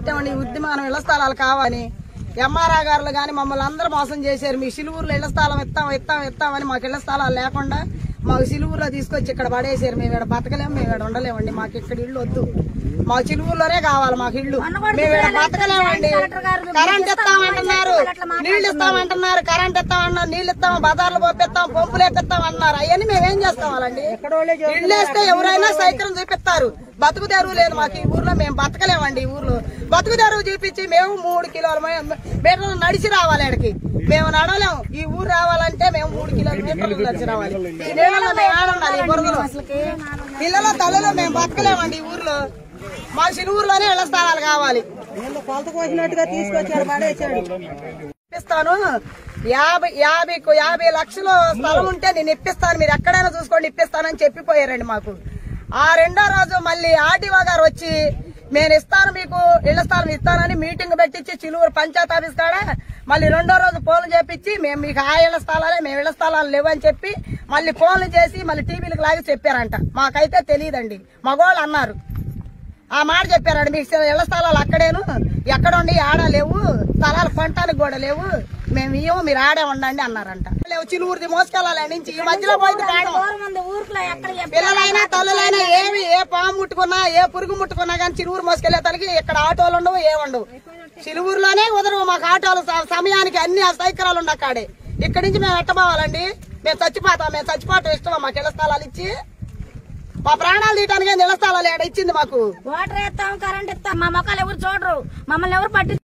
పెట్టామండి ఈ ఉద్యమానం ఇళ్ల స్థలాలు కావని ఎంఆర్ఆ గారులు కానీ మమ్మల్ని అందరూ మోసం చేశారు మీ సిలువురులో ఇళ్ల స్థలం ఇస్తాం ఇస్తాం ఇస్తామని మాకు ఇళ్ల స్థలాలు లేకుండా మాకు సిలువురులో తీసుకొచ్చి ఇక్కడ పడేసారు మేము ఇక్కడ బతకలేము మేము ఇక్కడ ఉండలేమండి మాకు ఇక్కడ ఇల్లు వద్దు మాకు చిలువుల్లోనే కావాలి మాకు ఇల్లు మేము ఇక్కడ బతకలేమండి కరెంట్ ఇస్తామంటున్నారు నీళ్లు ఇస్తామంటున్నారు కరెంట్ ఇస్తామన్నారు నీళ్లు ఇస్తాం బజార్లు పంపిస్తాం పంపులు ఎక్కిస్తాం అన్నారు అవన్నీ మేమేం చేస్తాం వాళ్ళండి ఇల్లు వేస్తే ఎవరైనా సైకిల్ చూపిస్తారు బతుకు తెరువు లేదు మాకు ఈ ఊర్లో మేము బతకలేమండి ఈ ఊర్లో బతుకు తెరువు చూపించి మేము మూడు కిలోల మీటర్లు నడిచి రావాలి ఆడికి మేము నడవలేము ఈ ఊరు రావాలంటే మేము మూడు కిలోల మీటర్లు నడిచి రావాలి ఈ నీళ్ళలో మేము ఆడుండాలి ఈ బురదలో పిల్లల తల్లిలో మేము బతకలేమండి ఈ ఊర్లో మా ఊర్లోనే ఇళ్ల స్థానాలు కావాలి కొలత కోసినట్టుగా తీసుకొచ్చాడు పడేసాడు ఇప్పిస్తాను యాభై యాభై యాభై లక్షలు స్థలం ఉంటే నేను ఇప్పిస్తాను మీరు ఎక్కడైనా చూసుకోండి ఇప్పిస్తానని చెప్పిపోయారండి మాకు ఆ రెండో రోజు మళ్ళీ ఆర్డీఓ గారు వచ్చి నేను ఇస్తాను మీకు ఇళ్ల స్థలం ఇస్తానని మీటింగ్ పెట్టించి చిలువురు పంచాయత్ ఆఫీస్ కాడ మళ్ళీ రెండో రోజు ఫోన్లు చేపించి మేము మీకు ఆ ఇళ్ల స్థలాలే మేము ఇళ్ల స్థలాలు లేవని చెప్పి మళ్ళీ ఫోన్లు చేసి మళ్ళీ టీవీలకు లాగి చెప్పారంట మాకైతే తెలియదండి మగవాళ్ళు అన్నారు ఆ మాట చెప్పారండి మీకు ఇళ్ల స్థలాలు అక్కడేను ఎక్కడుండి ఆడ లేవు స్థలాలు కొనటానికి కూడా లేవు మేము ఇవ్వము మీరు ఆడే ఉండండి అన్నారంట లేవు చిలువురిది మోసుకెళ్ళాలి నుంచి ఈ మధ్యలో పోయింది కాడం మంది ఊర్లో ఎక్కడ పిల్లలైనా తల్లులైనా ఏమి ఏ పాము ముట్టుకున్నా ఏ పురుగు ముట్టుకున్నా కానీ చిలువురు మోసుకెళ్లే తలకి ఇక్కడ ఆటోలు ఉండవు ఏముండవు చిలువురులోనే కుదరవు మాకు ఆటోలు స- సమయానికి అన్ని సైకరాలు ఉండ అక్కడే ఇక్కడి నుంచి మేము ఎట్టబోవాలండి మేము చచ్చిపోతాం మేము చచ్చిపోవటం ఇష్టమా మాకు ఇళ్ల స్థలాలు ఇచ్చి మా ప్రాణాలు తీయటానికి ఇళ్ల స్థలాలు ఏడ ఇచ్చింది మాకు వాటర్ వేస్తాం కరెంట్ ఇస్తాం మా మొక్కలు ఎవరు చూడరు మమ్మల్ని ఎవరు పట్టి